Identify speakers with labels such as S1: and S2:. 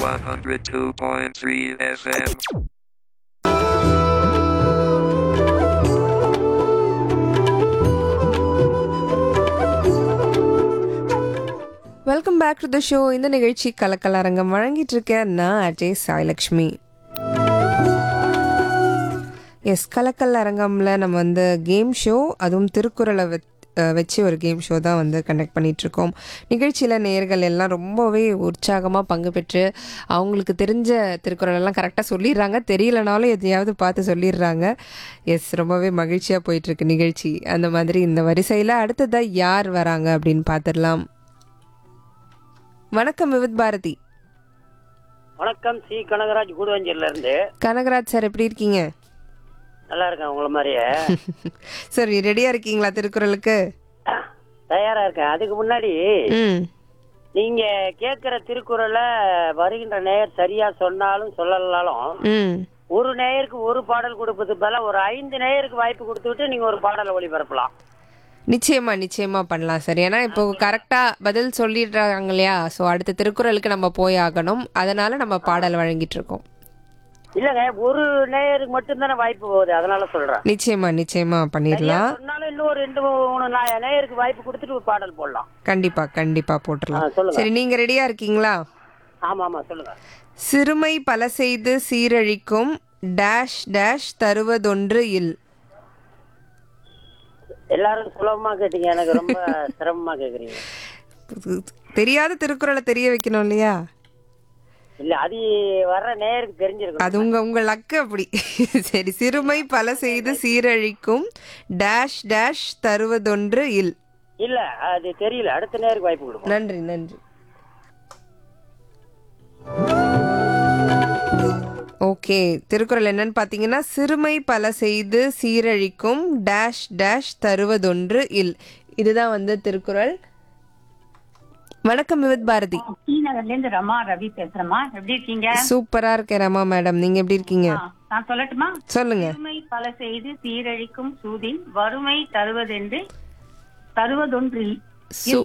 S1: 102.3 FM.
S2: Welcome back to the show இந்த நிகழ்ச்சி கலக்கலரங்கம் வழங்கிட்டு இருக்கேன் நான் அஜய் சாய்லக்ஷ்மி எஸ் கலக்கல் அரங்கம்ல நம்ம வந்து கேம் ஷோ அதுவும் திருக்குறளை வெச்- அஹ் வச்சு ஒரு கேம் ஷோ தான் வந்து கண்டக்ட் பண்ணிட்டு இருக்கோம் நிகழ்ச்சியில் நேர்கள் எல்லாம் ரொம்பவே உற்சாகமாக பங்கு பெற்று அவங்களுக்கு தெரிஞ்ச திருக்குறள் எல்லாம் கரெக்டாக சொல்லிடுறாங்க தெரியலனாலும் எதையாவது பார்த்து சொல்லிடுறாங்க எஸ் ரொம்பவே மகிழ்ச்சியாக போயிட்டுருக்கு நிகழ்ச்சி அந்த மாதிரி இந்த வரிசையில் அடுத்ததாக யார் வராங்க அப்படின்னு பார்த்துடலாம் வணக்கம் விவித் பாரதி
S3: வணக்கம் சி கனகராஜ் கூடுவஞ்சூர்ல இருந்து
S2: கனகராஜ் சார் எப்படி இருக்கீங்க
S3: நல்லா இருக்கேன் உங்கள மாதிரியே
S2: சரி ரெடியா இருக்கீங்களா திருக்குறளுக்கு
S3: தயாரா இருக்கேன் அதுக்கு முன்னாடி
S2: ம்
S3: நீங்க கேட்கிற திருக்குறளை வருகின்ற நேயர் சரியா சொன்னாலும் சொல்லலனாலும்
S2: ம்
S3: ஒரு நேயருக்கு ஒரு பாடல் கொடுப்பது பதிலா ஒரு ஐந்து நேயருக்கு வாய்ப்பு கொடுத்துட்டு நீங்க ஒரு பாடலை ஒளிபரப்பலாம்
S2: நிச்சயமா நிச்சயமா பண்ணலாம் சார் ஏன்னா இப்போ கரெக்டா பதில் சொல்லிடுறாங்க இல்லையா ஸோ அடுத்த திருக்குறளுக்கு நம்ம போய் ஆகணும் அதனால நம்ம பாடல் வழங்கிட்டு இருக்கோம்
S3: இல்லங்க ஒரு நேயருக்கு மட்டும்தானே வாய்ப்பு போகுது அதனால சொல்றேன்
S2: நிச்சயமா நிச்சயமா பண்ணிடலாம்
S3: சொன்னாலும் இன்னும் ஒரு ரெண்டு மூணு நா- நேயருக்கு வாய்ப்பு கொடுத்துட்டு ஒரு பாடல் போடலாம்
S2: கண்டிப்பா கண்டிப்பா
S3: ஆ,
S2: போட்டுடலாம்
S3: சொல்லுங்க.
S2: சரி நீங்க ரெடியா இருக்கீங்களா
S3: ஆமா ஆமா சொல்லுங்க
S2: சிறுமை பல செய்து சீரழிக்கும் டேஷ் டேஷ் தருவதொன்று இல்
S3: எல்லாரும் சுலபமா கேட்டீங்க எனக்கு ரொம்ப சிரமமா கேக்குறீங்க
S2: தெரியாத திருக்குறளை தெரிய வைக்கணும் இல்லையா
S3: இல்ல அது வர்ற நேயருக்கு தெரிஞ்சிருக்கும்
S2: அது உங்க உங்க லக்கு அப்படி சரி சிறுமை பல செய்து சீரழிக்கும் டேஷ் டேஷ் தருவதொன்று இல்
S3: இல்ல அது தெரியல அடுத்த நேருக்கு வாய்ப்பு கொடுப்போம்
S2: நன்றி நன்றி ஓகே திருக்குறள் என்னன்னு பார்த்தீங்கன்னா சிறுமை பல செய்து சீரழிக்கும் டேஷ் டேஷ் தருவதொன்று இல் இதுதான் வந்து திருக்குறள் வணக்கம் விவித் பாரதி
S4: ஸ்ரீநகர்ல இருந்து ரமா ரவி பேசுறேம்மா எப்படி இருக்கீங்க
S2: சூப்பரா இருக்கேன் ரமா மேடம் நீங்க எப்படி இருக்கீங்க
S4: ஆ, நான் சொல்லட்டுமா
S2: சொல்லுங்க
S4: பெருமை பல செய்து சீரழிக்கும் சூதின் வறுமை தருவதென்று தருவதொன்றில்
S2: சு-